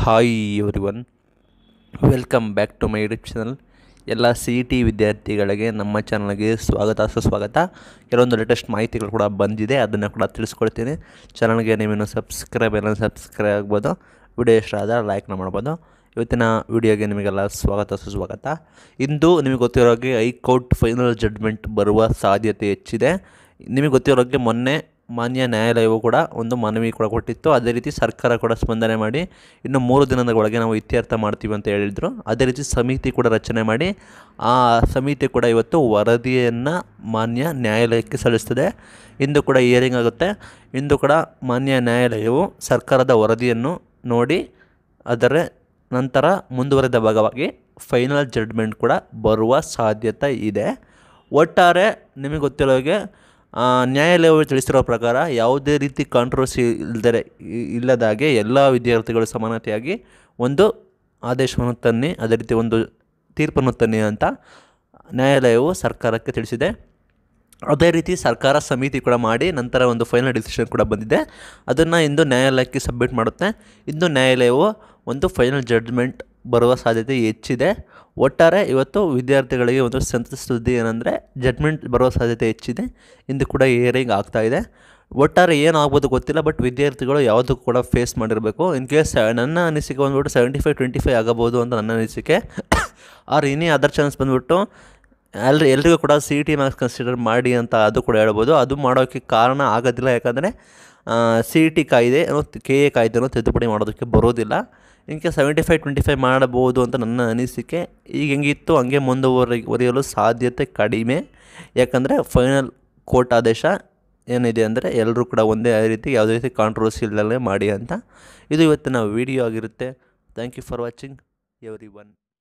hi everyone welcome back to my YouTube channel ಎಲ್ಲ C E T ವಿದ್ಯಾರ್ಥಿಗಳಿಗೆ ನಮ್ಮ ಚಾನಲ್ಗೆ ಸ್ವಾಗತ ಸುಸ್ವಾಗತ ಕೆಲವೊಂದು ಲೇಟೆಸ್ಟ್ ಮಾಹಿತಿಗಳು ಕೂಡ ಬಂದಿದೆ ಅದನ್ನು ಕೂಡ ತಿಳಿಸ್ಕೊಡ್ತೀನಿ ಚಾನಲ್ಗೆ ನೀವೇನು ಸಬ್ಸ್ಕ್ರೈಬ್ ಎಲ್ಲ ಸಬ್ಸ್ಕ್ರೈಬ್ ಆಗ್ಬೋದು ವಿಡಿಯೋ ಇಷ್ಟ ಆದರೆ ಲೈಕ್ನ ಮಾಡ್ಬೋದು ಇವತ್ತಿನ ವಿಡಿಯೋಗೆ ನಿಮಗೆಲ್ಲ ಸ್ವಾಗತ ಸುಸ್ವಾಗತ ಇಂದು ನಿಮಗೆ ಗೊತ್ತಿರೋ ಹಾಗೆ ಹೈಕೋರ್ಟ್ ಫೈನಲ್ ಜಡ್ಮೆಂಟ್ ಬರುವ ಸಾಧ್ಯತೆ ಹೆಚ್ಚಿದೆ ನಿಮಗೆ ಗೊತ್ತಿರೋ ಹಾಗೆ ಮೊನ್ನೆ ಮಾನ್ಯ ನ್ಯಾಯಾಲಯವು ಕೂಡ ಒಂದು ಮನವಿ ಕೂಡ ಕೊಟ್ಟಿತ್ತು ಅದೇ ರೀತಿ ಸರ್ಕಾರ ಕೂಡ ಸ್ಪಂದನೆ ಮಾಡಿ ಇನ್ನು ಮೂರು ದಿನದ ಒಳಗೆ ನಾವು ಇತ್ಯರ್ಥ ಮಾಡ್ತೀವಿ ಅಂತ ಹೇಳಿದರು ಅದೇ ರೀತಿ ಸಮಿತಿ ಕೂಡ ರಚನೆ ಮಾಡಿ ಆ ಸಮಿತಿ ಕೂಡ ಇವತ್ತು ವರದಿಯನ್ನು ಮಾನ್ಯ ನ್ಯಾಯಾಲಯಕ್ಕೆ ಸಲ್ಲಿಸ್ತದೆ ಇಂದು ಕೂಡ ಹಿಯರಿಂಗ್ ಆಗುತ್ತೆ ಇಂದು ಕೂಡ ಮಾನ್ಯ ನ್ಯಾಯಾಲಯವು ಸರ್ಕಾರದ ವರದಿಯನ್ನು ನೋಡಿ ಅದರ ನಂತರ ಮುಂದುವರೆದ ಭಾಗವಾಗಿ ಫೈನಲ್ ಜಡ್ಮೆಂಟ್ ಕೂಡ ಬರುವ ಸಾಧ್ಯತೆ ಇದೆ ಒಟ್ಟಾರೆ ನಿಮಗೆ ಗೊತ್ತಿರೋ ಹಾಗೆ ಆ, ನ್ಯಾಯಾಲಯವು ತಿಳಿಸಿರೋ ಪ್ರಕಾರ ಯಾವುದೇ ರೀತಿ ಕಾಂಟ್ರವರ್ಸಿ ಇಲ್ಲದೆ ಇಲ್ಲದಾಗೆ ಎಲ್ಲ ವಿದ್ಯಾರ್ಥಿಗಳು ಸಮಾನತೆಯಾಗಿ ಒಂದು ಆದೇಶವನ್ನು ತನ್ನಿ ಅದೇ ರೀತಿ ಒಂದು ತೀರ್ಪನ್ನು ತನ್ನಿ ಅಂತ ನ್ಯಾಯಾಲಯವು ಸರ್ಕಾರಕ್ಕೆ ತಿಳಿಸಿದೆ ಅದೇ ರೀತಿ ಸರ್ಕಾರ ಸಮಿತಿ ಕೂಡ ಮಾಡಿ ನಂತರ ಒಂದು ಫೈನಲ್ ಡಿಸಿಷನ್ ಕೂಡ ಬಂದಿದೆ ಅದನ್ನು ಇಂದು ನ್ಯಾಯಾಲಯಕ್ಕೆ ಸಬ್ಮಿಟ್ ಮಾಡುತ್ತೆ ಇಂದು ನ್ಯಾಯಾಲಯವು ಒಂದು ಫೈನಲ್ ಜಡ್ಜ್ಮೆಂಟ್ ಬರುವ ಸಾಧ್ಯತೆ ಹೆಚ್ಚಿದೆ ಒಟ್ಟಾರೆ ಇವತ್ತು ವಿದ್ಯಾರ್ಥಿಗಳಿಗೆ ಒಂದು ಸಂತಸ ಸುದ್ದಿ ಏನಂದರೆ ಜಡ್ಮೆಂಟ್ ಬರುವ ಸಾಧ್ಯತೆ ಹೆಚ್ಚಿದೆ ಇಂದು ಕೂಡ ಹಿಯರಿಂಗ್ ಆಗ್ತಾ ಇದೆ ಒಟ್ಟಾರೆ ಏನಾಗ್ಬೋದು ಗೊತ್ತಿಲ್ಲ ಬಟ್ ವಿದ್ಯಾರ್ಥಿಗಳು ಯಾವುದಕ್ಕೂ ಕೂಡ ಫೇಸ್ ಮಾಡಿರಬೇಕು ಇನ್ ಕೇಸ್ ನನ್ನ ಅನಿಸಿಕೆ ಬಂದ್ಬಿಟ್ಟು ಸೆವೆಂಟಿ ಫೈವ್ ಟ್ವೆಂಟಿ ಫೈವ್ ಆಗಬಹುದು ಅಂತ ನನ್ನ ಅನಿಸಿಕೆ ಆರ್ ಎನಿ ಅದರ್ ಚಾನ್ಸ್ ಬಂದ್ಬಿಟ್ಟು ಎಲ್ರಿ ಎಲ್ರಿಗೂ ಕೂಡ ಸಿ ಟಿ ಮಾರ್ಕ್ಸ್ ಕನ್ಸಿಡರ್ ಮಾಡಿ ಅಂತ ಅದು ಕೂಡ ಹೇಳ್ಬೋದು ಅದು ಮಾಡೋಕ್ಕೆ ಕಾರಣ ಆಗೋದಿಲ್ಲ ಯಾಕಂದರೆ ಸಿ ಇ ಟಿ ಕಾಯ್ದೆ ಕೆ ಎ ಕಾಯ್ದೆನೂ ತಿದ್ದುಪಡಿ ಮಾಡೋದಕ್ಕೆ ಬರೋದಿಲ್ಲ ಇನ್ಕೆ ಸೆವೆಂಟಿ ಫೈವ್ ಟ್ವೆಂಟಿ ಫೈವ್ ಮಾಡಬಹುದು ಅಂತ ನನ್ನ ಅನಿಸಿಕೆ ಈಗ ಹೆಂಗಿತ್ತು ಹಂಗೆ ಮುಂದುವರಿ ವರಿಯಲು ಸಾಧ್ಯತೆ ಕಡಿಮೆ ಯಾಕಂದರೆ ಫೈನಲ್ ಕೋರ್ಟ್ ಆದೇಶ ಏನಿದೆ ಅಂದರೆ ಎಲ್ಲರೂ ಕೂಡ ಒಂದೇ ರೀತಿ ಯಾವುದೇ ರೀತಿ ಕಾಂಟ್ರವರ್ಸಿ ಇಲ್ಲದೆ ಮಾಡಿ ಅಂತ ಇದು ಇವತ್ತಿನ ವಿಡಿಯೋ ಆಗಿರುತ್ತೆ thank you for watching every one